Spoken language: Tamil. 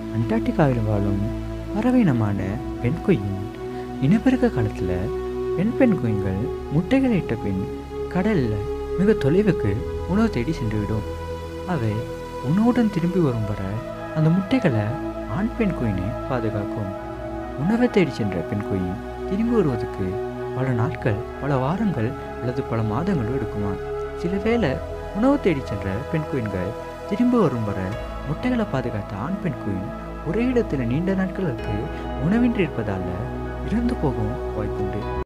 அண்டார்டிகாவில் வாழும் பறவை இனமான பெண் குயின் இனப்பெருக்க காலத்தில் பெண் பெண் குயின்கள் முட்டைகளை இட்ட பின் கடலில் மிக தொலைவுக்கு உணவு தேடி சென்றுவிடும் அவை உணவுடன் திரும்பி வரும் வர அந்த முட்டைகளை ஆண் பெண் குயினை பாதுகாக்கும் உணவை தேடி சென்ற பெண் குயின் திரும்பி வருவதற்கு பல நாட்கள் பல வாரங்கள் அல்லது பல மாதங்களும் எடுக்குமா சில வேளை உணவு தேடி சென்ற பெண் குயின்கள் திரும்ப வரும் வர முட்டைகளை பாதுகாத்த ஆண் பெண் குயின் ஒரே இடத்துல நீண்ட நாட்களுக்கு உணவின்றி இருப்பதால் இறந்து போகவும் வாய்ப்புண்டு